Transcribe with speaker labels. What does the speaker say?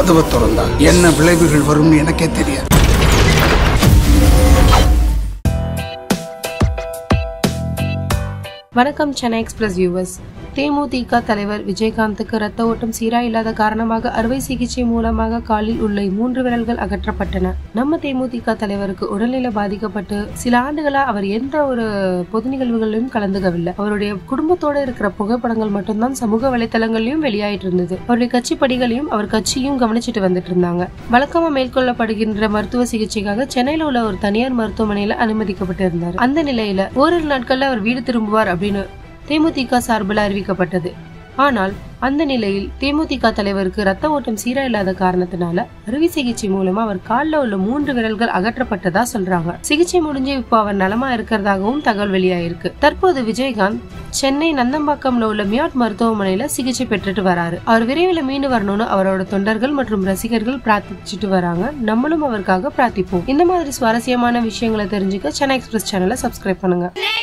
Speaker 1: கதவை திறந்தா என்ன விளைவுகள் வரும்னு எனக்கே தெரியாது
Speaker 2: வணக்கம் சென்னை எக்ஸ்பிரஸ் வியூவர்ஸ் தேமுதிக தலைவர் விஜயகாந்துக்கு ரத்த ஓட்டம் சீரா இல்லாத காரணமாக அறுவை சிகிச்சை மூலமாக காலில் உள்ள மூன்று விரல்கள் அகற்றப்பட்டன நம்ம தேமுதிக தலைவருக்கு உடல்நிலை பாதிக்கப்பட்டு சில ஆண்டுகளா அவர் எந்த ஒரு பொது நிகழ்வுகளிலும் கலந்துக்கவில்லை அவருடைய குடும்பத்தோட இருக்கிற புகைப்படங்கள் மட்டும்தான் சமூக வலைத்தளங்களிலும் வெளியாயிட்டு இருந்தது அவருடைய கட்சி படிகளையும் அவர் கட்சியும் கவனிச்சிட்டு வந்துட்டு இருந்தாங்க வழக்கமா மேற்கொள்ளப்படுகின்ற மருத்துவ சிகிச்சைக்காக சென்னையில உள்ள ஒரு தனியார் மருத்துவமனையில அனுமதிக்கப்பட்டு இருந்தார் அந்த நிலையில ஓரிரு நாட்கள்ல அவர் வீடு திரும்புவார் அப்படின்னு தேமுதிக சார்பில் அறிவிக்கப்பட்டது ஆனால் அந்த நிலையில் தேமுதிக தலைவருக்கு ரத்த ஓட்டம் சீரா இல்லாத காரணத்தினால அறுவை சிகிச்சை மூலமா அவர் கால்ல உள்ள மூன்று விரல்கள் அகற்றப்பட்டதா சொல்றாங்க சிகிச்சை முடிஞ்சு இப்போ அவர் நலமா இருக்கிறதாகவும் தகவல் வெளியாயிருக்கு தற்போது விஜயகாந்த் சென்னை நந்தம்பாக்கம்ல உள்ள மியாட் மருத்துவமனையில சிகிச்சை பெற்றுட்டு வராரு அவர் விரைவில் மீண்டு வரணும்னு அவரோட தொண்டர்கள் மற்றும் ரசிகர்கள் பிரார்த்திச்சுட்டு வராங்க நம்மளும் அவருக்காக பிரார்த்திப்போம் இந்த மாதிரி சுவாரஸ்யமான விஷயங்களை தெரிஞ்சுக்க சென்னை எக்ஸ்பிரஸ் சேனலை சப்ஸ்கிரைப் பண்ணுங்க